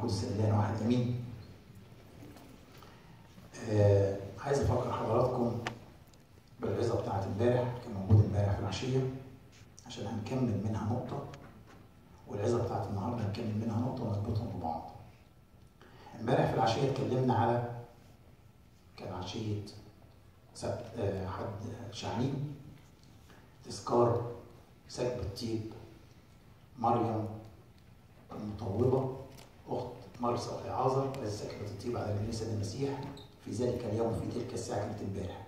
القدس الاله واحد امين آه عايز افكر حضراتكم بالعظه بتاعت امبارح كان موجود امبارح في العشيه عشان هنكمل منها نقطه والعظه بتاعت النهارده هنكمل منها نقطه ونربطهم ببعض امبارح في العشيه اتكلمنا على كان عشيه سبت آه حد شعلين تذكار سكب الطيب مريم المطوبة أخت مرسى وإعاظر التي سكبت الطيب على جسد المسيح في ذلك اليوم في تلك الساعة كانت امبارح.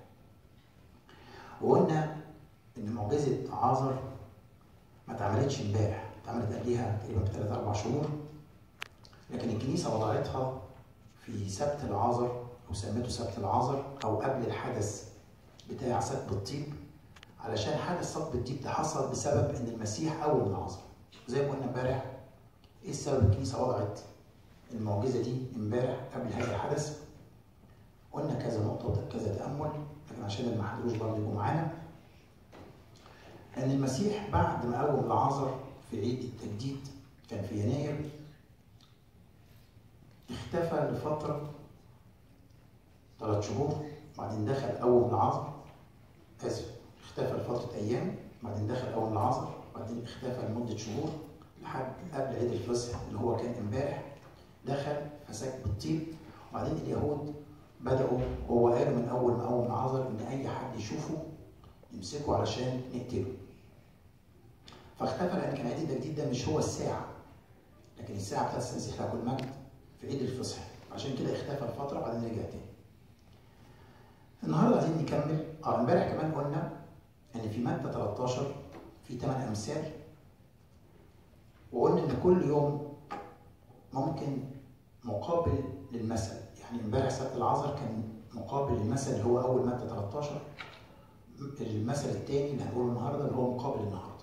وقلنا إن معجزة عازر ما اتعملتش امبارح، اتعملت قبليها تقريبا بثلاث أربع شهور. لكن الكنيسة وضعتها في سبت العازر أو سمته سبت العازر أو قبل الحدث بتاع سكب الطيب علشان حدث سكب الطيب ده حصل بسبب إن المسيح قوم العازر. زي ما قلنا امبارح ايه السبب الكنيسه وضعت المعجزه دي امبارح قبل هذا الحدث قلنا كذا نقطه وكذا تامل لكن عشان اللي ما حضروش برضه يبقوا معانا ان المسيح بعد ما قوم العازر في عيد التجديد كان في يناير اختفى لفتره ثلاث شهور بعدين دخل قوم العازر اسف اختفى لفتره ايام بعدين دخل قوم العازر بعدين اختفى لمده شهور لحد قبل عيد الفصح اللي هو كان امبارح دخل فسك بالطيب وبعدين اليهود بدأوا هو قالوا من أول ما أول ما عذر إن أي حد يشوفه يمسكه علشان نقتله. فاختفى لأن كان عيد التجديد ده مش هو الساعة لكن الساعة بتاعت المسيح له كل مجد في عيد الفصح عشان كده اختفى لفترة وبعدين رجع تاني. النهارده عايزين نكمل اه امبارح كمان قلنا إن في متى 13 في 8 أمثال وقلنا ان كل يوم ممكن مقابل للمثل يعني امبارح سبت العذر كان مقابل للمثل اللي هو اول ماده 13 المثل الثاني اللي هنقوله النهارده اللي هو مقابل النهارده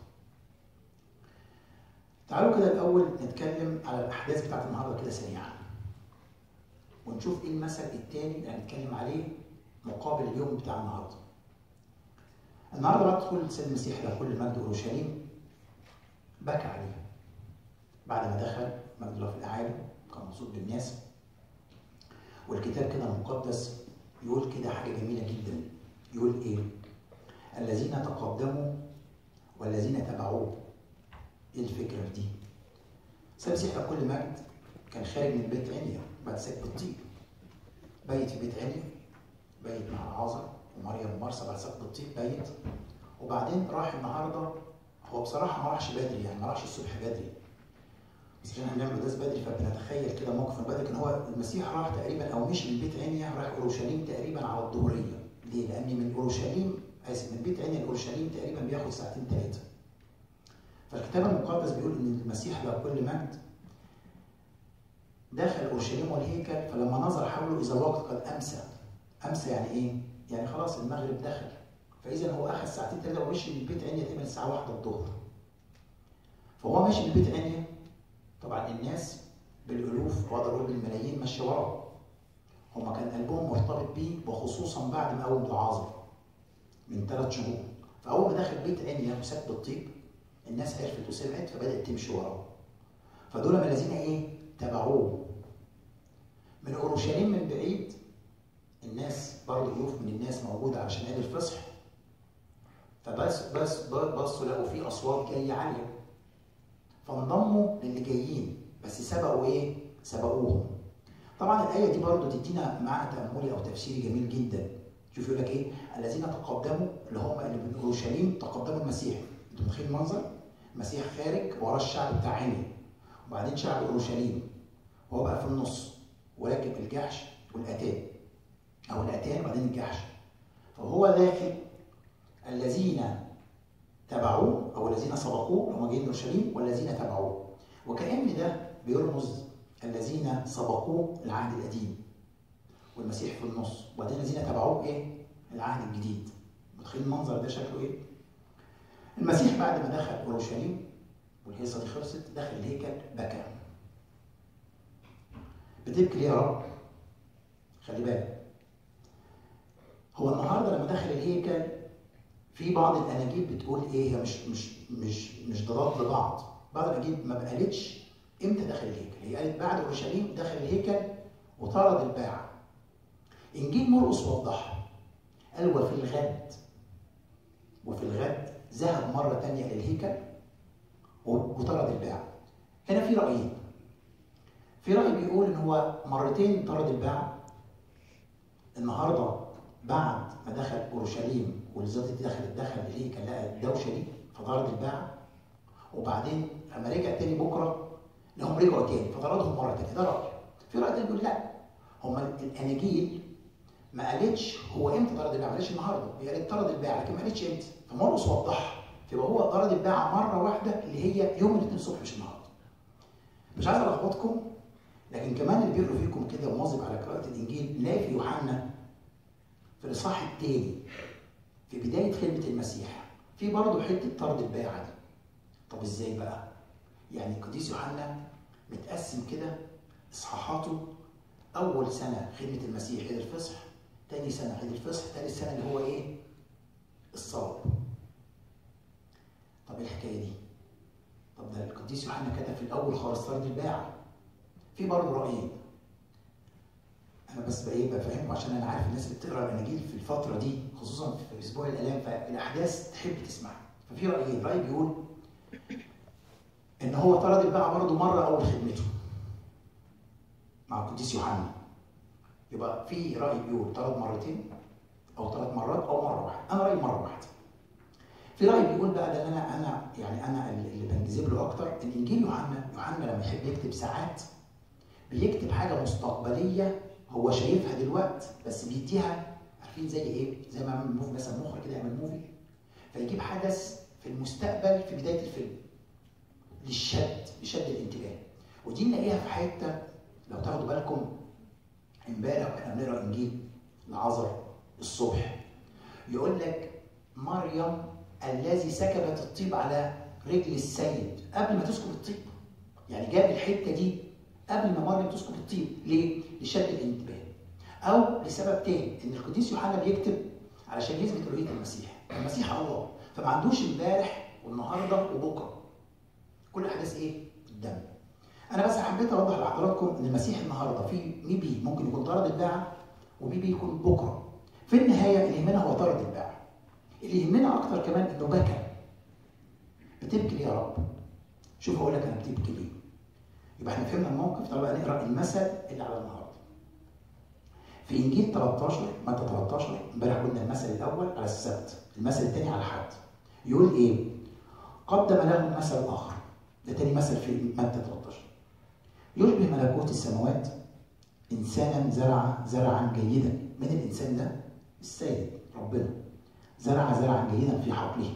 تعالوا كده الاول نتكلم على الاحداث بتاعت النهارده كده سريعا ونشوف ايه المثل الثاني اللي هنتكلم عليه مقابل اليوم بتاع النهارده النهارده بعد دخول السيد المسيح له كل المجد اورشليم بكى عليها بعد ما دخل مجد الله في الاعالي كان مبسوط بالناس والكتاب كده المقدس يقول كده حاجه جميله جدا يقول ايه الذين تقدموا والذين تبعوه ايه الفكره في دي سيد مسيح كل مجد كان خارج من بيت عنيا بعد سكب الطيب بيت في بيت عنيا بيت مع العازر ومريم ومرسى بعد سكب الطيب بيت وبعدين راح النهارده هو بصراحه ما راحش بدري يعني ما راحش الصبح بدري بس عشان هنعمل قداس بدري فبنتخيل كده موقف من بدري لكن هو المسيح راح تقريبا او مشي من بيت عنيا راح اورشليم تقريبا على الظهريه ليه؟ لان من اورشليم اسف من بيت عنيا لاورشليم تقريبا بياخد ساعتين ثلاثه فالكتاب المقدس بيقول ان المسيح له كل مجد دخل اورشليم والهيكل فلما نظر حوله اذا الوقت قد امسى امسى يعني ايه؟ يعني خلاص المغرب دخل فاذا هو اخذ ساعتين ثلاثه ومشي من بيت عنيا تقريبا الساعه 1 الظهر فهو ماشي من بيت عنيا طبعا الناس بالالوف واقدر اقول بالملايين ماشيه وراه هما كان قلبهم مرتبط بيه وخصوصا بعد ما قوم العازر من ثلاث شهور فاول ما دخل بيت عنيا وسكب الطيب الناس عرفت وسمعت فبدات تمشي وراه فدول من الذين ايه تبعوه من اورشليم من بعيد الناس برضه الوف من الناس موجوده علشان عيد الفصح فبس بس بصوا لقوا في اصوات جايه عاليه فانضموا للي جايين بس سبقوا ايه؟ سبقوهم. طبعا الايه دي برضو تدينا معنى تاملي او تفسيري جميل جدا. شوف يقول لك ايه؟ الذين تقدموا اللي هم اللي من اورشليم تقدموا المسيح. انتوا متخيل المنظر؟ المسيح خارج وراه الشعب بتاع عيني وبعدين شعب اورشليم وهو بقى في النص وراكب الجحش والاتان او الاتان وبعدين الجحش. فهو داخل الذين تبعوه او الذين سبقوه هم جايين اورشليم والذين تبعوه وكان ده بيرمز الذين سبقوه العهد القديم والمسيح في النص وبعدين الذين تبعوه ايه؟ العهد الجديد متخيل المنظر ده شكله ايه؟ المسيح بعد ما دخل اورشليم والهيصه دي خلصت دخل الهيكل بكى بتبكي ليه يا رب؟ خلي بالك هو النهارده لما دخل الهيكل في بعض الاناجيل بتقول ايه هي مش مش مش مش ضدات لبعض بعض الاناجيل ما قالتش امتى دخل الهيكل؟ هي قالت بعد اورشليم دخل الهيكل وطرد الباعة. انجيل مرقس وضحها قال وفي الغد وفي الغد ذهب مرة تانية إلى الهيكل وطرد الباعة. هنا في رأيين. في رأي بيقول إن هو مرتين طرد الباعة. النهارده بعد ما دخل اورشليم والذات دي دخلت دخل الهيكل لقى الدوشه دي فطرد الباعة وبعدين لما رجع تاني بكره لهم رجعوا تاني فطردهم مره تانيه ده راي في راي تاني بيقول لا هما الاناجيل ما قالتش هو امتى طرد الباعة ما قالتش النهارده هي قالت طرد الباعة لكن ما قالتش امتى فمرقس وضحها فيبقى هو طرد الباعة مره واحده اللي هي يوم الاثنين الصبح مش النهارده مش عايز الخبطكم لكن كمان اللي بيقروا فيكم كده ومواظب على قراءة الإنجيل نلاقي في يوحنا في الإصحاح الثاني في بداية خدمة المسيح في برضه حتة طرد الباعة دي طب إزاي بقى؟ يعني القديس يوحنا متقسم كده إصحاحاته أول سنة خدمة المسيح عيد الفصح تاني سنة عيد الفصح تاني سنة اللي هو إيه؟ الصلب طب إيه الحكاية دي؟ طب ده القديس يوحنا كتب في الأول خالص طرد الباعة في برضه رأيين انا بس بقى ايه بفهمكم عشان انا عارف الناس اللي بتقرا الاناجيل في الفتره دي خصوصا في اسبوع الالام فالاحداث تحب تسمعها ففي رايين راي بيقول ان هو طرد الباعة برضه مره اول خدمته مع القديس يوحنا يبقى في راي بيقول طرد مرتين او ثلاث مرات او مره واحده انا رايي مره واحده في راي بيقول بقى ده انا انا يعني انا اللي بنجذب له اكتر ان انجيل يوحنا يوحنا لما يحب يكتب ساعات بيكتب حاجه مستقبليه هو شايفها دلوقتي بس بيديها عارفين زي ايه؟ زي ما يعمل موفي مثلا مخرج كده يعمل موفي فيجيب حدث في المستقبل في بدايه الفيلم للشد لشد الانتباه ودي نلاقيها في حته لو تاخدوا بالكم امبارح واحنا بنقرا انجيل لعذر الصبح يقول لك مريم الذي سكبت الطيب على رجل السيد قبل ما تسكب الطيب يعني جاب الحته دي قبل ما مريم تسكب الطيب ليه؟ لشد الانتباه او لسبب تاني ان القديس يوحنا بيكتب علشان يثبت الوهيه المسيح المسيح الله فما عندوش امبارح والنهارده وبكره كل احداث ايه؟ الدم انا بس حبيت اوضح لحضراتكم ان المسيح النهارده في ميبي ممكن يكون طرد الباعة وميبي يكون بكره في النهايه اللي يهمنا هو طرد الباعة اللي يهمنا اكتر كمان انه بكى بتبكي ليه يا رب؟ شوف هقول لك انا بتبكي ليه يبقى احنا فهمنا الموقف طب بقى نقرا المثل اللي على النهارده في انجيل 13 متى 13 امبارح قلنا المثل الاول على السبت المثل الثاني على الحد يقول ايه قدم لهم مثل اخر ده تاني مثل في متى 13 يشبه ملكوت السماوات انسانا زرع زرعا جيدا من الانسان ده السيد ربنا زرع زرعا جيدا في حقله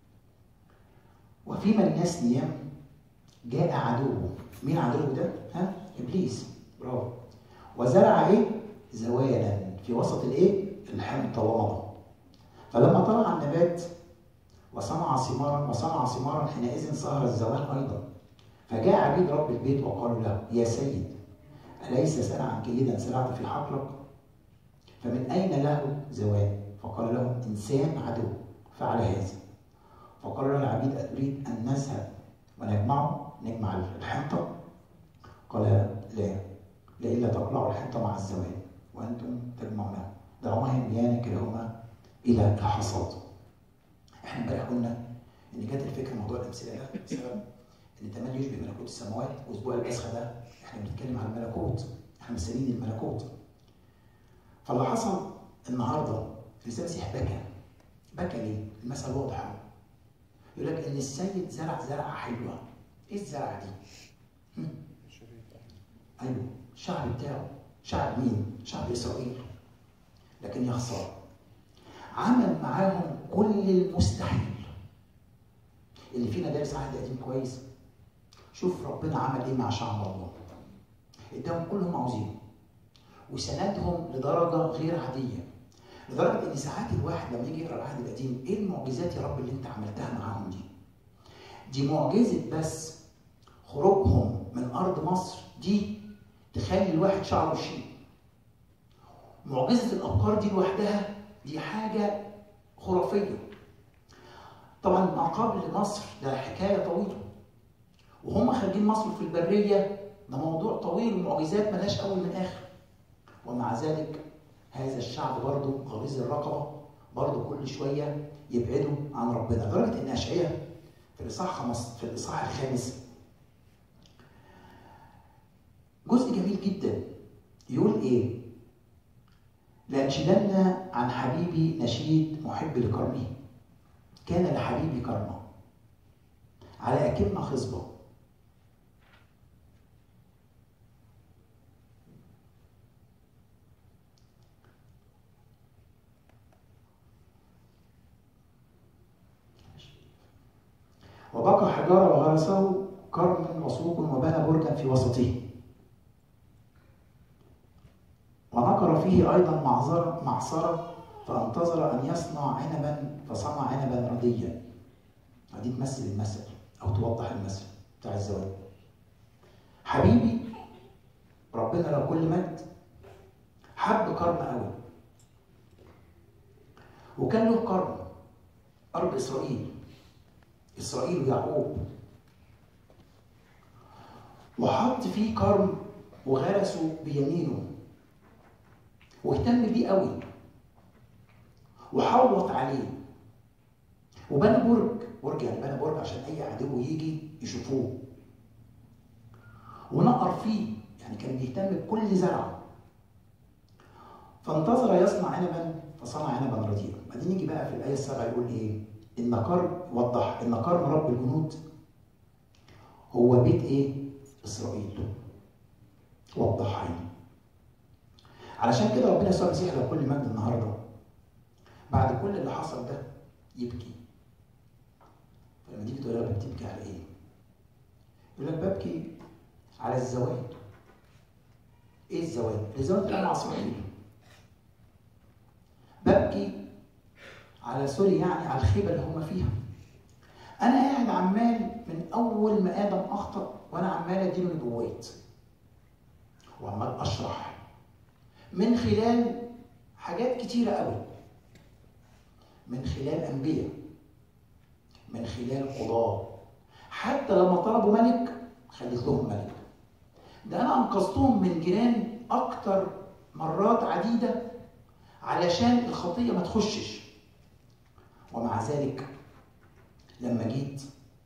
وفيما الناس نيام جاء عدوه مين عدوه ده؟ ها؟ ابليس برافو وزرع ايه؟ زوالا في وسط الايه؟ الحنطه ومضى فلما طلع النبات وصنع ثمارا وصنع ثمارا حينئذ صار الزوال ايضا فجاء عبيد رب البيت وقالوا له يا سيد اليس زرعا جيدا زرعت في حقلك؟ فمن اين له زوال؟ فقال لهم انسان عدو فعل هذا فقال له العبيد اتريد ان نذهب ونجمعه نجمع الحنطه قال لا لئلا تقلعوا الحنطه مع الزوال وانتم تجمعونها دعوها يميان كلاهما الى الحصاد احنا امبارح قلنا ان جت الفكره موضوع الامثله ده بسبب ان تمام يشبه ملكوت السماوات واسبوع الاسخه ده احنا بنتكلم عن الملكوت احنا مستنيين الملكوت فاللي حصل النهارده لسان المسيح بكى بكى ليه؟ المثل واضح اهو يقول لك ان السيد زرع زرعه حلوه ايه الزرعه دي؟ ايوه الشعب بتاعه شعب مين؟ شعب اسرائيل لكن يا خساره عمل معاهم كل المستحيل اللي فينا دارس عهد قديم كويس شوف ربنا عمل ايه مع شعب الله اداهم كل هم عاوزينه وسندهم لدرجه غير عاديه لدرجه ان ساعات الواحد لما يجي يقرا العهد القديم ايه المعجزات يا رب اللي انت عملتها معاهم دي؟ دي معجزه بس خروجهم من ارض مصر دي تخلي الواحد شعره يشيب. معجزه الابكار دي لوحدها دي حاجه خرافيه. طبعا ما قبل مصر ده حكايه طويله. وهم خارجين مصر في البريه ده موضوع طويل ومعجزات ملهاش اول من اخر ومع ذلك هذا الشعب برضه غليظ الرقبه برضه كل شويه يبعدوا عن ربنا لدرجه ان اشعياء في الاصحاح خمس في الاصحاح الخامس جزء جميل جدا يقول ايه؟ لأنشدن عن حبيبي نشيد محب لكرمه كان لحبيبي كرمه على أكمة خصبة وبقى حجارة وغرسه كرم وسوق وبنى برجا في وسطه ونقر فيه أيضا معذرة معصرة فانتظر أن يصنع عنبا فصنع عنبا رديا دي تمثل المثل أو توضح المثل بتاع الزواج حبيبي ربنا له كل مجد حب كرم قوي وكان له كرم أرض إسرائيل إسرائيل ويعقوب وحط فيه كرم وغرسه بيمينه واهتم بيه قوي وحوط عليه وبنى برج برج يعني بنى برج عشان اي عدو يجي يشوفوه ونقر فيه يعني كان بيهتم بكل زرعه فانتظر يصنع عنبا فصنع عنبا رديئا بعدين يجي بقى في الايه السابعه يقول ايه ان كرم وضح ان كرم رب الجنود هو بيت ايه اسرائيل وضحها لي علشان كده ربنا يسوع المسيح لو كل مجد النهارده بعد كل اللي حصل ده يبكي فلما تيجي تقول له بتبكي على ايه؟ يقول لك ببكي على الزواج ايه الزواج؟ الزواج ده مع اسرائيل ببكي على سوري يعني على الخيبه اللي هم فيها انا قاعد عمال من اول ما ادم اخطا وانا عمال اديله نبوات وعمال اشرح من خلال حاجات كتيرة قوي من خلال أنبياء من خلال قضاة حتى لما طلبوا ملك خليت لهم ملك ده أنا أنقذتهم من جيران أكتر مرات عديدة علشان الخطية ما تخشش ومع ذلك لما جيت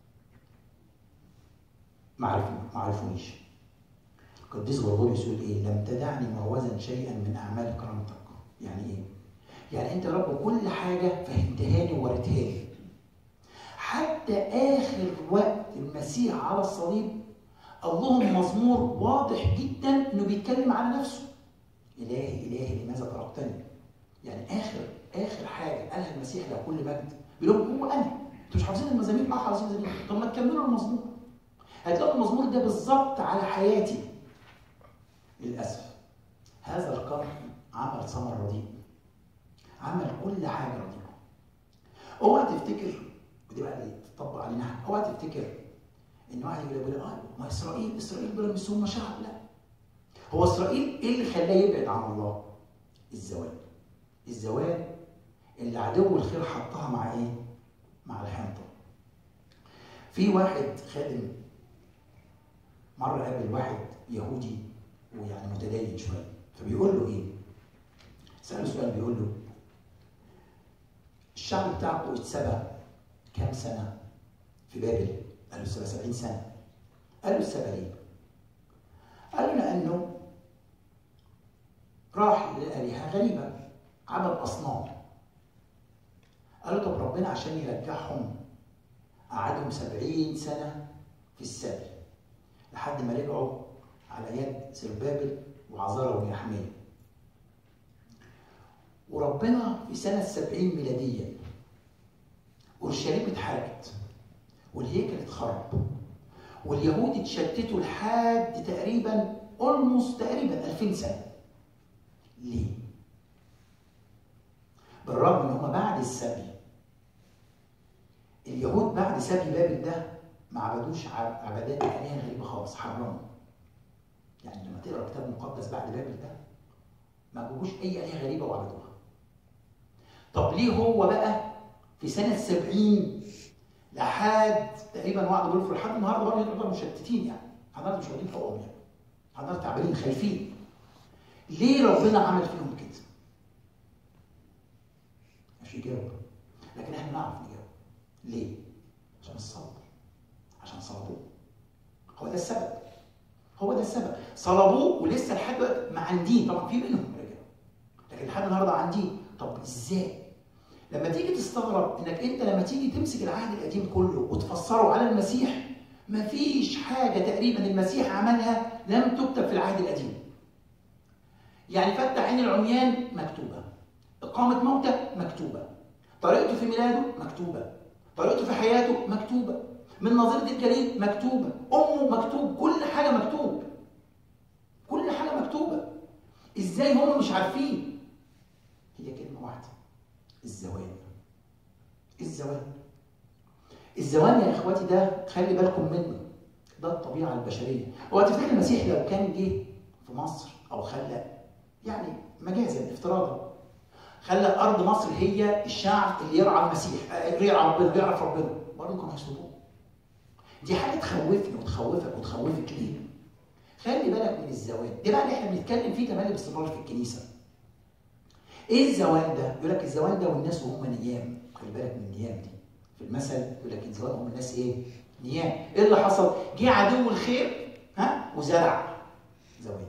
ما عرفونيش القديس غرغوريوس يقول ايه؟ لم تدعني معوزا شيئا من اعمال كرامتك. يعني ايه؟ يعني انت يا رب كل حاجه فهمتها لي ووريتها لي. حتى اخر وقت المسيح على الصليب اللهم مزمور واضح جدا انه بيتكلم على نفسه. الهي الهي لماذا تركتني؟ يعني اخر اخر حاجه قالها المسيح له كل مجد بيقول لهم هو انا انتوا مش حافظين المزامير اه حافظين المزامير طب ما تكملوا المزمور هتلاقوا المزمور ده بالظبط على حياتي للأسف هذا القرن عمل ثمر رديء عمل كل حاجة رديئة اوعى تفتكر ودي بقى اللي تطبق علينا اوعى تفتكر ان واحد يقول يقول اه ما اسرائيل اسرائيل دول مش هم شعب لا هو اسرائيل ايه اللي خلاه يبعد عن الله؟ الزواج الزواج اللي عدو الخير حطها مع ايه؟ مع الحنطه في واحد خادم مره قابل واحد يهودي ويعني متدين شويه فبيقول له ايه؟ سأله سؤال بيقول له الشعب بتاعكم اتسبى كام سنة في بابل؟ قال له 70 سنة قال له السبى ليه؟ قال له لأنه راح لآلهة غريبة عبد أصنام قال له طب ربنا عشان يرجعهم قعدهم 70 سنة في السبي لحد ما رجعوا على يد سربابل وعذارى ونحمية وربنا في سنة سبعين ميلادية أورشليم اتحرقت والهيكل اتخرب واليهود اتشتتوا لحد تقريبا اولموست تقريبا 2000 سنة ليه؟ بالرغم ان هم بعد السبي اليهود بعد سبي بابل ده ما عبدوش عبادات آلهة غريبة خالص حرموا يعني لما تقرا الكتاب المقدس بعد بابل ده ما جابوش اي آلهة غريبة وعبدوها طب ليه هو بقى في سنة 70 لحد تقريبا وعد بيقول لحد النهارده برضه يعتبروا مشتتين يعني النهارده مش واخدين حقوقهم يعني النهارده تعبانين خايفين ليه ربنا عمل فيهم كده؟ مش يجاوب لكن احنا نعرف نجاوب ليه؟ عشان الصبر عشان صلبوه هو ده السبب هو ده السبب صلبوه ولسه لحد دلوقتي معاندين طبعا في منهم رجال لكن لحد النهارده عاندين طب ازاي؟ لما تيجي تستغرب انك انت لما تيجي تمسك العهد القديم كله وتفسره على المسيح مفيش حاجه تقريبا المسيح عملها لم تكتب في العهد القديم. يعني فتح عين العميان مكتوبه. اقامه موتى مكتوبه. طريقته في ميلاده مكتوبه. طريقته في حياته مكتوبه. من نظيرة الجليل مكتوبة أمه مكتوب كل حاجة مكتوب كل حاجة مكتوبة إزاي هم مش عارفين هي كلمة واحدة الزواج الزواج الزواج يا اخواتي ده خلي بالكم منه ده الطبيعة البشرية هو تفتكر المسيح لو كان جه في مصر أو خلى يعني مجازا افتراضا خلى أرض مصر هي الشعب اللي يرعى المسيح يرعى ربنا يعرف ربنا برضه كانوا هيصلبوه دي حاجه تخوفني وتخوفك وتخوفك ليه؟ خلي بالك من الزوال ده بقى اللي احنا بنتكلم فيه تمام باستمرار في الكنيسه ايه الزوال ده؟ يقول لك الزوال ده والناس وهم نيام خلي بالك من النيام دي في المثل يقول لك الزوال هم الناس ايه؟ نيام ايه اللي حصل؟ جه عدو الخير ها وزرع زوال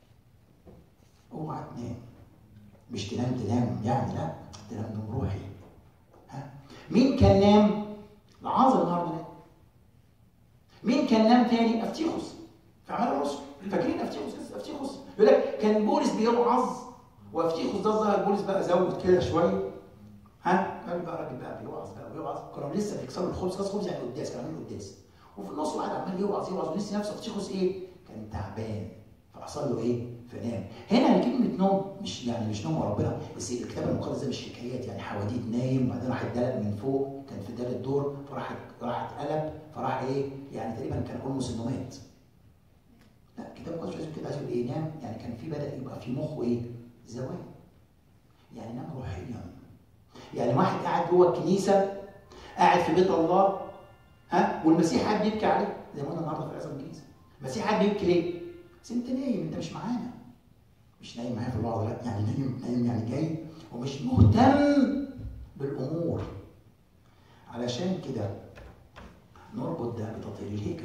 اوعى تنام مش تنام تنام يعني لا تنام نوم روحي ها مين كان نام؟ العازر النهارده نام مين كان نام تاني؟ افتيخوس في اعمال الرسل فاكرين افتيخوس افتيخوس يقول لك كان بولس بيوعظ وافتيخوس ده ظهر بولس بقى زود كده شويه ها قال بقى راجل بقى بيوعظ بقى بيوعظ كانوا لسه بيكسروا الخبز كسر الخبز يعني قداس كانوا عاملين قداس وفي النص واحد عمال يوعظ يوعظ ولسه نفسه افتيخوس ايه؟ كان تعبان فحصل له ايه؟ فنام هنا كلمه نوم مش يعني مش نوم ربنا بس الكتاب المقدس ده مش حكايات يعني حواديت نايم وبعدين راح اتدلق من فوق كان في ثالث دور فراح راح اتقلب فراح ايه؟ يعني تقريبا كان اولموس انه مات. لا الكتاب المقدس مش كده عايز ايه نام يعني كان في بدا يبقى في مخه ايه؟ زوال. يعني نام روحيا. يعني واحد قاعد جوه الكنيسه قاعد في بيت الله ها والمسيح قاعد بيبكي عليه زي ما قلنا النهارده في عظم الكنيسه. المسيح قاعد بيبكي ليه؟ بس انت نايم انت مش معانا. مش نايم معايا في الوعظه لا يعني نايم نايم يعني جاي ومش مهتم بالامور. علشان كده نربط ده بتطهير الهيكل.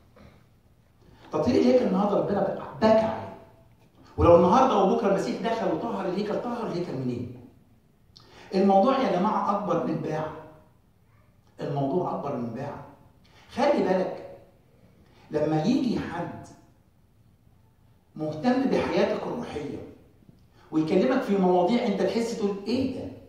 تطهير الهيكل النهارده ربنا بكى عليه. ولو النهارده وبكره المسيح دخل وطهر الهيكل طهر الهيكل منين؟ الموضوع يا جماعه اكبر من باع. الموضوع اكبر من باع. خلي بالك لما يجي حد مهتم بحياتك الروحيه ويكلمك في مواضيع انت تحس تقول ايه ده؟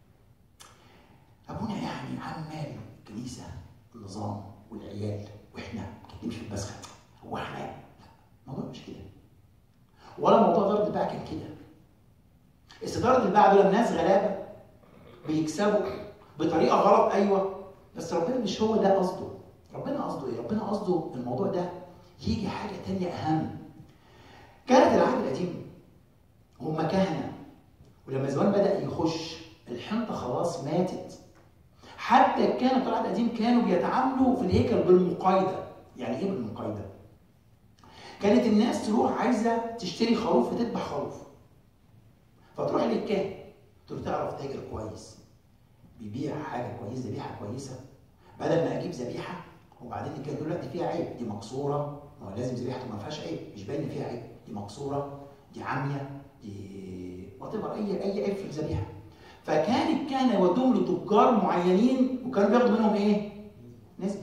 ابونا يعني عمال الكنيسه النظام والعيال واحنا بنمشي في البسخه هو احنا لا الموضوع مش كده ولا موضوع ضرب الباع كان كده استدارة الباع دول ناس غلابه بيكسبوا بطريقه غلط ايوه بس ربنا مش هو ده قصده ربنا قصده ايه؟ ربنا قصده الموضوع ده يجي حاجه تانية اهم كانت العهد القديم هم كهنه ولما زمان بدا يخش الحنطه خلاص ماتت حتى الكهنه بتوع العهد القديم كانوا بيتعاملوا في الهيكل بالمقايضه يعني ايه بالمقايضه كانت الناس تروح عايزه تشتري خروف وتذبح خروف فتروح للكاهن تقول له تعرف تاجر كويس بيبيع حاجه كويسه ذبيحه كويسه بدل ما اجيب ذبيحه وبعدين الكاهن يقول لا دي فيها عيب دي مكسوره ما هو لازم ذبيحته ما فيهاش عيب مش باين فيها عيب دي مكسوره دي عاميه دي وات اي اي عيب في الذبيحه فكان الكهنه يودوهم لتجار معينين وكانوا بياخدوا منهم ايه؟ نسبه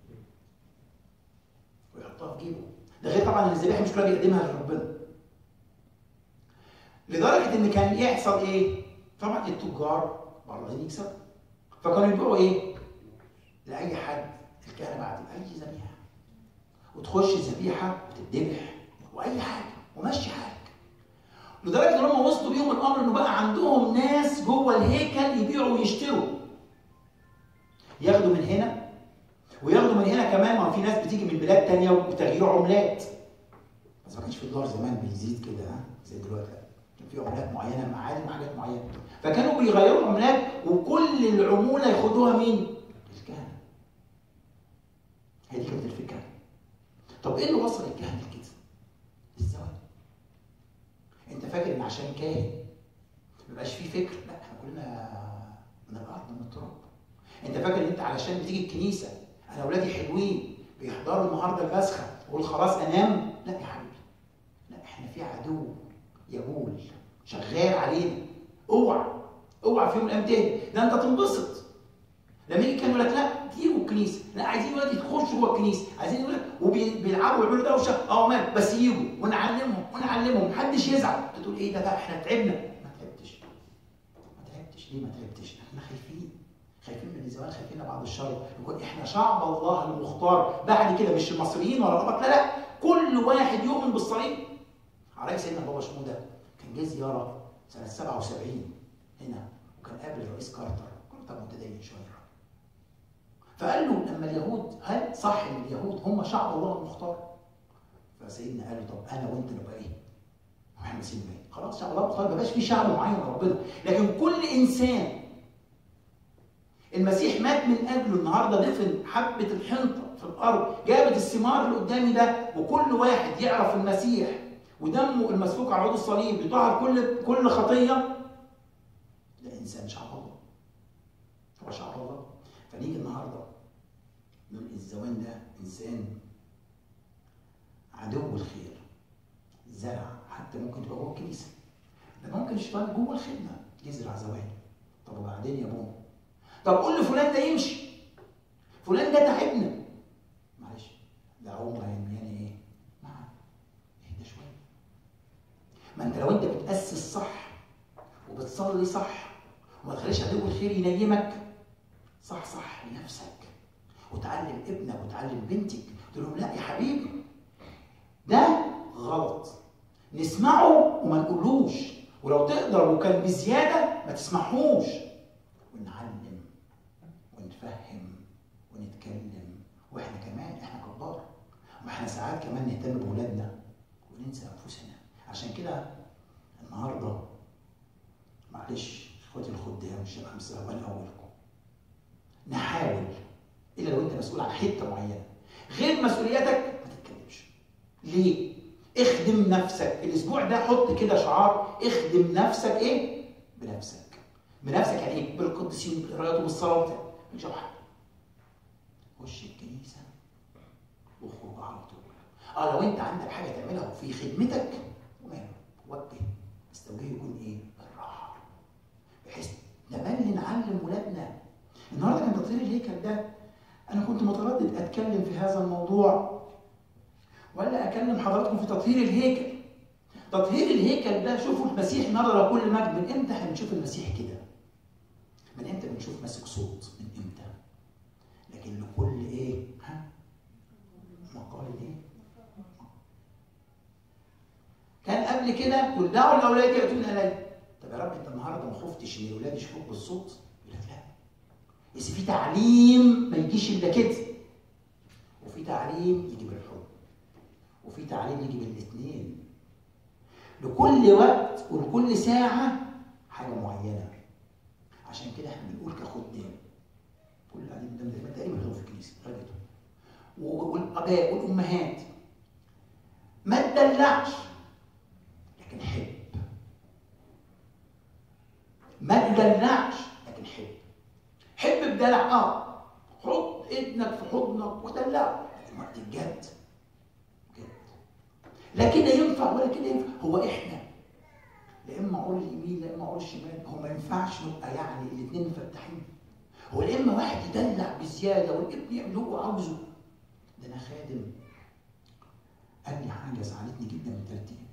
ويحطها في جيبه ده غير طبعا ان الذبيحه مش كلها بيقدمها لربنا لدرجه ان كان يحصل ايه؟ طبعا التجار عايزين يكسبوا فكانوا يبيعوا ايه؟ لاي حد الكهنه بعد اي ذبيحه وتخش ذبيحه وتتذبح واي حاجه ومشي حالك لدرجه ان هم وصلوا بيهم الامر انه بقى عندهم ناس جوه الهيكل يبيعوا ويشتروا ياخدوا من هنا وياخدوا من هنا كمان ما في ناس بتيجي من بلاد تانية وتغيير عملات بس ما كانش في الدولار زمان بيزيد كده ها زي دلوقتي كان في عملات معينه معادن وحاجات معينه فكانوا بيغيروا عملات وكل العموله ياخدوها مين؟ الكهنه طب ايه اللي وصل الكهنه لكده؟ الزواج انت فاكر ان عشان كاهن ما يبقاش فيه فكر لا احنا كلنا من الارض من التراب انت فاكر ان انت علشان بتيجي الكنيسه انا اولادي حلوين بيحضروا النهارده البسخه وقول خلاص انام لا يا حبيبي لا احنا في عدو يقول شغال علينا اوعى اوعى في يوم من الايام تهدي ده انت تنبسط لما يجي كان يقول لك لا تيجوا الكنيسه لا عايزين ولادي يخشوا جوه الكنيسه عايزين يقول لك وبيلعبوا ويعملوا دوشه اه مال بس يجوا ونعلمهم ونعلمهم محدش يزعل تقول ايه ده لا احنا تعبنا ما تعبتش ما تعبتش ليه ما تعبتش احنا خايفين خايفين من الزمان خايفين بعد الشر يقول احنا شعب الله المختار بعد كده مش المصريين ولا غلط لا لا كل واحد يؤمن بالصليب على رأي سيدنا بابا شموده كان جه زياره سنه 77 هنا وكان قابل الرئيس كارتر كارتر متدين شويه فقال له لما اليهود هل صح ان اليهود هم شعب الله المختار؟ فسيدنا قال له طب انا وانت نبقى ايه؟ واحنا ماسكين ايه؟ خلاص شعب الله المختار ما بقاش في شعب معين ربنا لكن كل انسان المسيح مات من اجله النهارده دفن حبه الحنطه في الارض جابت الثمار اللي قدامي ده وكل واحد يعرف المسيح ودمه المسفوك على عود الصليب يطهر كل كل خطيه ده انسان شعب الله هو شعب الله فنيجي النهارده نقول الزوان ده انسان عدو الخير زرع حتى ممكن تبقى جوه الكنيسه ده ممكن الشيطان جوه الخدمه يزرع زوان طب وبعدين يا بوم طب قول لفلان ده يمشي فلان ده تعبنا معلش ده عمر هينمياني ايه؟ معاه اهدى شويه ما انت لو انت بتاسس صح وبتصلي صح وما تخليش عدو الخير ينيمك صح صح لنفسك وتعلم ابنك وتعلم بنتك تقول لهم لا يا حبيبي ده غلط نسمعه وما نقولوش ولو تقدر وكان بزياده ما تسمعهوش ونعلم ونفهم ونتكلم واحنا كمان احنا كبار واحنا ساعات كمان نهتم باولادنا وننسى انفسنا عشان كده النهارده معلش اخواتي الخدام الشباب مساء وانا اولكم نحاول الا لو انت مسؤول عن حته معينه غير مسؤولياتك ما تتكلمش ليه اخدم نفسك الاسبوع ده حط كده شعار اخدم نفسك ايه بنفسك بنفسك يعني ايه بالقدسين بالقراءات وبالصلاه مش حاجه خش الكنيسه واخرج على طول اه لو انت عندك حاجه تعملها في خدمتك وماله وجه بس توجيه يكون ايه بالراحه بحيث نبل نعلم ولادنا النهارده كان تطهير الهيكل ده انا كنت متردد اتكلم في هذا الموضوع ولا اكلم حضراتكم في تطهير الهيكل تطهير الهيكل ده شوفوا المسيح نظر كل مجد من امتى احنا بنشوف المسيح كده من امتى بنشوف ماسك صوت من امتى لكن لكل ايه ها مقال ايه كان قبل كده قل دعوا الاولاد ياتون الي طب يا رب انت النهارده ما خفتش ان الاولاد يشوفوك بالصوت يقول لك لا بس في تعليم ما يجيش الا كده وفي تعليم يجي بالحب وفي تعليم يجي بالاثنين لكل وقت ولكل ساعة حاجة معينة عشان كده احنا بنقول كخدام كل اللي قاعدين قدام ده تقريبا في الكنيسة راجل والآباء والأمهات ما تدلعش لكن حب ما تدلعش لكن حب حب بدلع اه حط ابنك في حضنك ودلعه لكن وقت الجد جد لا كده ينفع ولا كده ينفع هو احنا لا اما اقول اليمين لا اما اقول الشمال هو ما ينفعش نبقى يعني الاثنين مفتحين هو لا اما واحد يدلع بزياده والابن يعمل اللي هو عاوزه ده انا خادم قال لي حاجه زعلتني جدا من ترتيب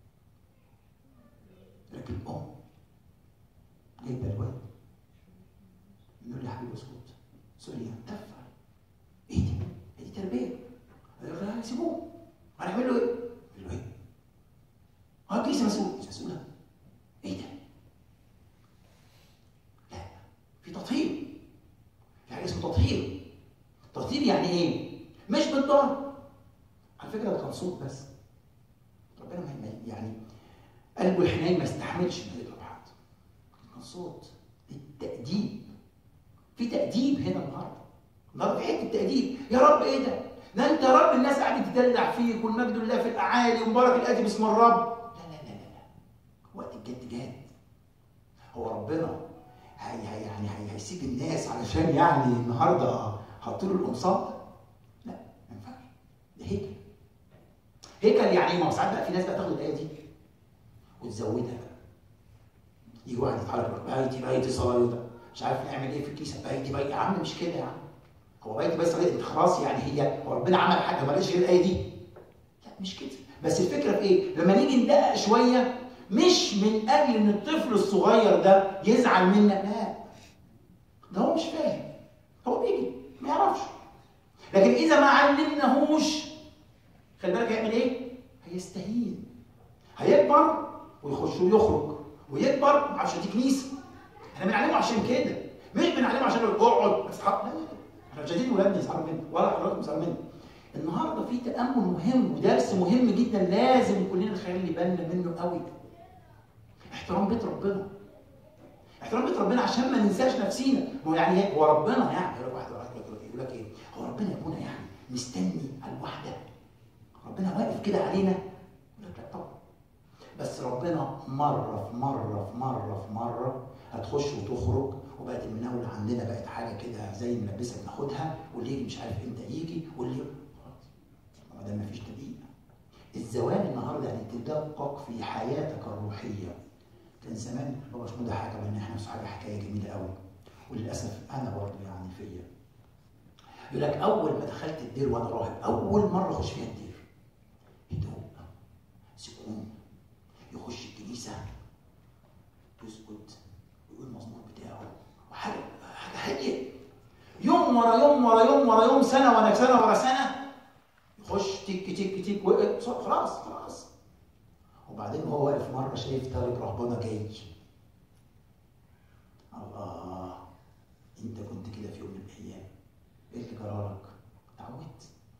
لكن ام جايبه الواد يقول لي يا حبيبي اسكت سوري تفع ايه دي؟ دي تربيه قال له سيبوه هنعمل له ايه؟ قال له ايه؟ اه الكنيسه مسؤول مش مسؤوله ايه ده؟ لا في تطهير في حاجه اسمه تطهير تطهير يعني ايه؟ مش بالضرب على فكره ده كان صوت بس ربنا ما يعني قلبه الحنين ما يستحملش انه يضرب حد كان صوت التأديب في تأديب هنا النهارده النهارده في حته تأديب يا رب ايه ده؟ ده انت يا رب الناس قاعده تدلع فيك والمجد لله في الاعالي ومبارك الاتي باسم الرب لا لا لا لا لا وقت الجد جاد هو ربنا هي هي يعني هي هيسيب الناس علشان يعني النهارده حاطين له القمصان لا ما ينفعش ده هيكل هيكل يعني ايه ما هو ساعات بقى في ناس بقى تاخد الايه دي وتزودها بقى يجي واحد يتحرك يقول بيتي بيتي صلاة مش عارف نعمل ايه في الكيسه بيتي بيتي يا عم مش كده يا عم هو بيتي بس صلاة انت خلاص يعني هي هو ربنا عمل حاجه مالهاش غير الايه دي لا مش كده بس الفكره في ايه؟ لما نيجي ندقق شويه مش من اجل ان الطفل الصغير ده يزعل منا لا ده هو مش فاهم هو بيجي ما يعرفش لكن اذا ما علمناهوش خلي بالك هيعمل ايه؟ هيستهين هيكبر ويخش ويخرج ويكبر عشان دي كنيسه احنا بنعلمه عشان كده مش بنعلمه عشان يقول اقعد بس لا لا لا احنا مش عايزين ولادنا يزعلوا مني ولا حضراتكم تزعلوا مني النهارده في تامل مهم ودرس مهم جدا لازم كلنا نخلي بالنا منه قوي احترام بيت ربنا احترام بيت ربنا عشان ما ننساش نفسينا ما هو يعني ايه هو ربنا يعني يقول لك واحد يقول لك ايه هو ربنا يكون يعني مستني الوحده ربنا واقف كده علينا يقول لك لا طبعا بس ربنا مره في مره في مره في مره هتخش وتخرج وبقت المناوله عندنا بقت حاجه كده زي الملبسه بناخدها واللي يجي مش عارف امتى يجي واللي خلاص ما دام مفيش تدقيق الزواج النهارده يعني تدقق في حياتك الروحيه كان زمان بابا شنودة حكى بان احنا نفسه حاجه حكايه جميله قوي وللاسف انا برضه يعني فيا يقول لك اول ما دخلت الدير وانا راهب اول مره اخش فيها الدير هدوء سكون يخش الكنيسه يسكت ويقول المزمور بتاعه وحاجه حاجه هاديه يوم ورا يوم ورا يوم ورا يوم سنه ورا سنه ورا سنه يخش تك تك تك وقف خلاص خلاص وبعدين هو واقف مره شايف طالب رهبانه جاي الله انت كنت كده في يوم من الايام ايه اللي جرالك؟ اتعودت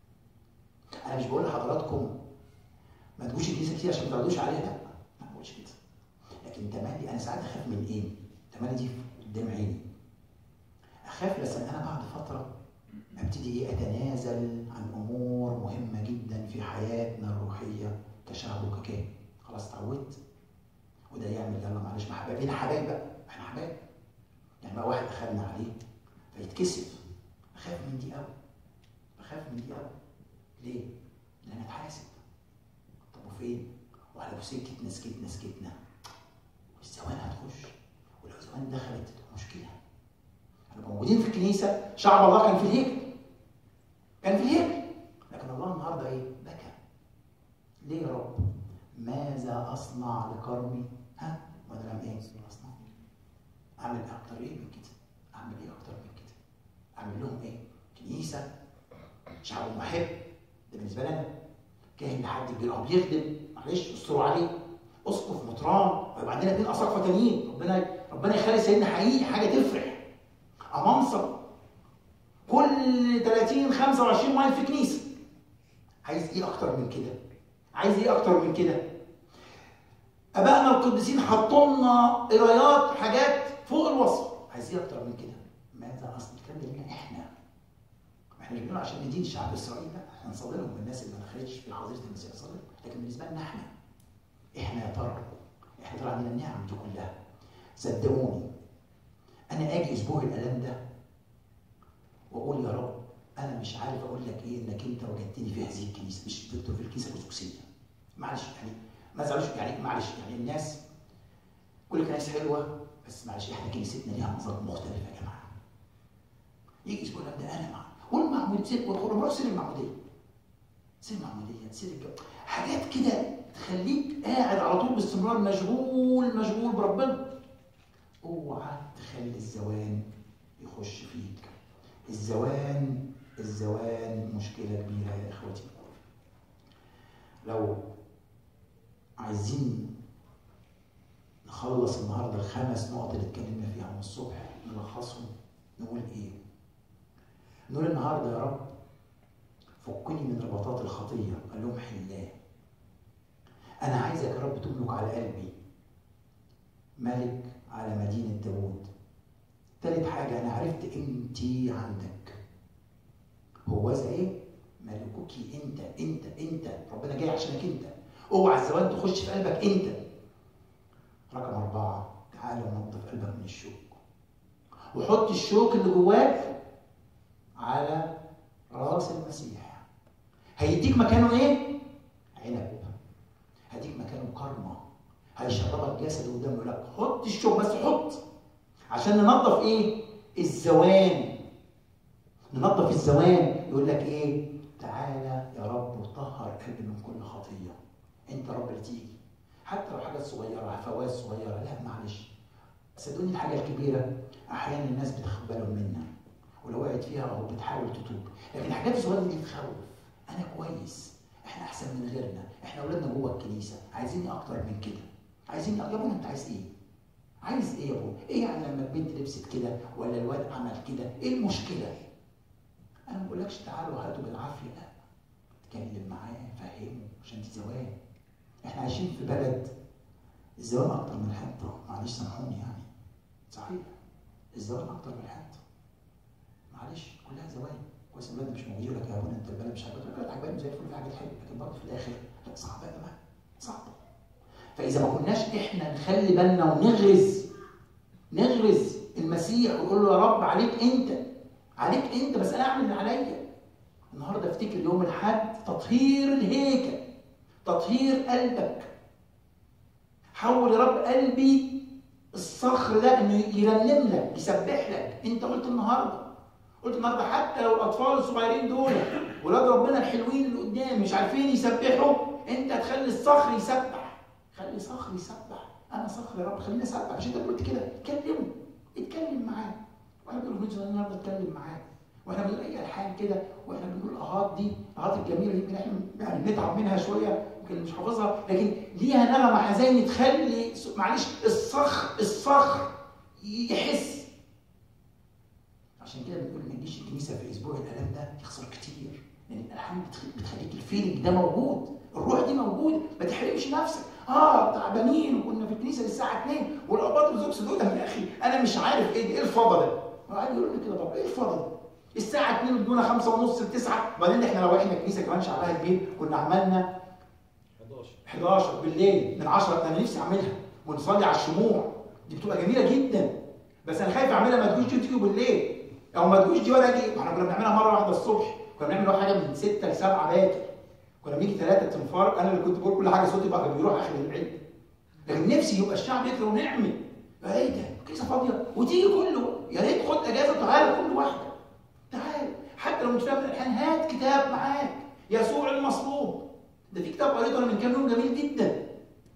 انا مش بقول لحضراتكم ما تجوش الكنيسه كتير عشان ما تعودوش عليها لا ما بقولش كده لكن تملي انا ساعات اخاف من ايه؟ تملي دي قدام عيني اخاف لسن انا بعد فتره ابتدي ايه اتنازل عن امور مهمه جدا في حياتنا الروحيه كشعب وككاهن خلاص اتعودت وده يعمل يلا معلش ما حبايب حبايب بقى احنا حبايب يعني بقى واحد اخذنا عليه فيتكسف بخاف من دي قوي بخاف من دي قوي ليه؟ لان اتحاسب طب وفين؟ وعلى سكتنا سكتنا سكتنا والزوان هتخش ولو الزوان دخلت مشكله احنا موجودين في الكنيسه شعب الله كان في الهيكل كان في الهيكل لكن الله النهارده ايه؟ بكى ليه يا رب؟ ماذا اصنع لكرمي؟ ها؟ وانا لم ايه؟ اصنع اعمل اكتر ايه من كده؟ اعمل ايه اكتر من كده؟ اعمل لهم ايه؟ كنيسه شعب محب ده بالنسبه لنا كاهن لحد كبير او بيخدم معلش استروا عليه اسقف مطران ويبقى عندنا اثنين اساقفه تانيين ربنا ربنا يخلي سيدنا حقيقي حاجه تفرح امنصب كل 30 25 واحد في كنيسه عايز ايه اكتر من كده؟ عايز ايه اكتر من كده؟ ابائنا القديسين حطوا لنا قرايات حاجات فوق الوصف عايز ايه اكتر من كده؟ ماذا اصل الكلام ده لينا احنا احنا مش بنقول عشان ندين شعب اسرائيل لا احنا نصلي لهم الناس اللي ما دخلتش في حظيره المسيح نصلي لكن بالنسبه لنا احنا احنا يا ترى احنا ترى عندنا النعم دي كلها صدقوني انا اجي اسبوع الالام ده واقول يا رب انا مش عارف اقول لك ايه انك انت وجدتني في هذه الكنيسه مش دكتور في الكنيسه الارثوذكسيه معلش يعني ما تزعلوش يعني معلش يعني الناس كل كنايس حلوه بس معلش احنا كنيستنا ليها مظاهر مختلفه يا جماعه يجي اسبوع ده انا مع والمعمود سير وادخل مرة سير المعموديه سير المعموديه سير الجو حاجات كده تخليك قاعد على طول باستمرار مشغول مشغول بربنا اوعى تخلي الزوان يخش فيك الزوان الزوان مشكلة كبيرة يا إخوتي لو عايزين نخلص النهاردة الخمس نقط اللي اتكلمنا فيها من الصبح نلخصهم نقول إيه؟ نقول النهاردة يا رب فكني من رباطات الخطية قال لهم حلاه أنا عايزك يا رب تملك على قلبي ملك على مدينة داوود تالت حاجة أنا عرفت قيمتي عندك هو إيه؟ ملكوك انت انت انت ربنا جاي عشانك انت اوعى الزوال تخش في قلبك انت رقم أربعة تعالى ونظف قلبك من الشوك وحط الشوك اللي جواك على راس المسيح هيديك مكانه ايه؟ عنب هيديك مكانه كرمة هيشربك جسد ودم يقول لك حط الشوك بس حط عشان ننظف ايه؟ الزوان ننظف الزوان يقول لك ايه؟ تعالى يا رب وطهر قلبي من كل خطيه انت رب اللي تيجي حتى لو حاجات صغيره فواز صغيره لا معلش صدقوني الحاجه الكبيره احيانا الناس بتاخد بالهم منها ولو وقعت فيها او بتحاول تتوب لكن الحاجات الصغيره دي تخوف انا كويس احنا احسن من غيرنا احنا اولادنا جوه الكنيسه عايزيني اكتر من كده عايزين يا ابونا انت عايز ايه عايز ايه يا ابونا ايه يعني لما البنت لبست كده ولا الواد عمل كده ايه المشكله انا ما بقولكش تعالوا هاتوا بالعافيه لا اتكلم معاه فهمه عشان دي زواج احنا عايشين في بلد الزواج اكتر من الحنطه معلش سامحوني يعني صحيح الزواج اكتر من الحنطه معلش كلها زواج كويس الولاد مش موجود يقول لك يا ابونا انت البلد مش عاجبك البلد عجباني زي الفل في حاجات حلوه لكن برضه في الاخر لا صعبه يا جماعه صعبه فاذا ما كناش احنا نخلي بالنا ونغرز نغرز المسيح ونقول له يا رب عليك انت عليك انت بس انا اعمل اللي عليا النهارده افتكر يوم الاحد تطهير الهيكل تطهير قلبك حول يا رب قلبي الصخر ده انه يرنم لك يسبح لك انت قلت النهارده قلت النهارده حتى لو الاطفال الصغيرين دول ولاد ربنا الحلوين اللي قدام مش عارفين يسبحوا انت تخلي الصخر يسبح خلي صخر يسبح انا صخر يا رب خليني اسبح مش انت قلت كده اتكلموا اتكلم معاه واحنا بنقول له النهارده اتكلم معاه واحنا بنقول اي الحان كده واحنا بنقول الاهات دي الاهات الجميله دي يمكن احنا يعني نتعب منها شويه يمكن مش حافظها لكن ليها نغمه حزينه تخلي معلش الصخر الصخر يحس عشان كده بنقول ما تجيش الكنيسه في اسبوع الالام ده يخسر كتير لان الالحان بتخليك الفيلينج ده موجود الروح دي موجوده ما تحرمش نفسك اه تعبانين وكنا في الكنيسه للساعه 2 والاباط الزوكس دول يا اخي انا مش عارف ايه ايه الفضل ده قاعد يقول لي كده طب ايه الفضل ده الساعة 2 ادونا 5 ونص ل 9 وبعدين احنا روحنا الكنيسة كمان شعبها كبير كنا عملنا 11 11 بالليل من 10 انا نفسي اعملها ونصلي على الشموع دي بتبقى جميلة جدا بس انا خايف اعملها ما تجوش تيجي بالليل او ما تجوش دي ولا اجي احنا كنا بنعملها مرة واحدة الصبح كنا بنعمل حاجة من 6 ل 7 باكر كنا بنيجي ثلاثة تنفار انا اللي كنت بقول كل حاجة صوتي بقى بيروح اخر العيد لكن نفسي يبقى الشعب يقرا ونعمل ايه ده الكنيسة فاضية وتيجي كله يا ريت خد اجازة تعالى كل واحدة تعال حتى لو مش فاهم الالحان هات كتاب معاك يسوع المصلوب ده في كتاب قريته انا من كام يوم جميل جدا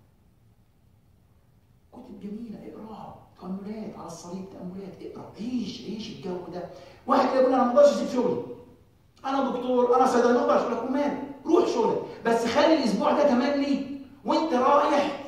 كتب جميله اقراها تاملات على الصليب تاملات اقرا عيش عيش الجو ده واحد يقول انا ما اقدرش اسيب شغلي انا دكتور انا صيدلي ما اقدرش لك ومال روح شغلك بس خلي الاسبوع ده كمان لي وانت رايح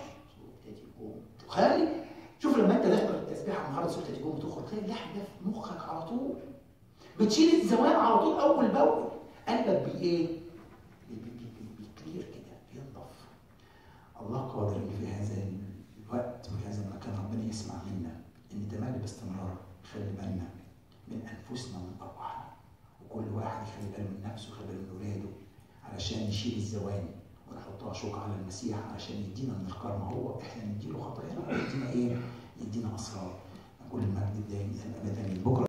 خلي شوف لما انت تحضر التسبيحه النهارده سوره الجوم تخرج تلاقي اللحن ده في مخك على طول بتشيل الزوال على طول اول باول قلبك بي ايه؟ بيكلير كده بينضف الله قادر ان في هذا الوقت وفي هذا المكان ربنا يسمع منا ان تملي باستمرار خلي بالنا من انفسنا ومن ارواحنا وكل واحد يخلي باله من نفسه ويخلي باله من اولاده علشان نشيل الزوان ونحطها شوك على المسيح علشان يدينا من الكرم هو احنا نديله خطايانا ويدينا ايه؟ يدينا اسرار كل المجد دايما ابدا بكره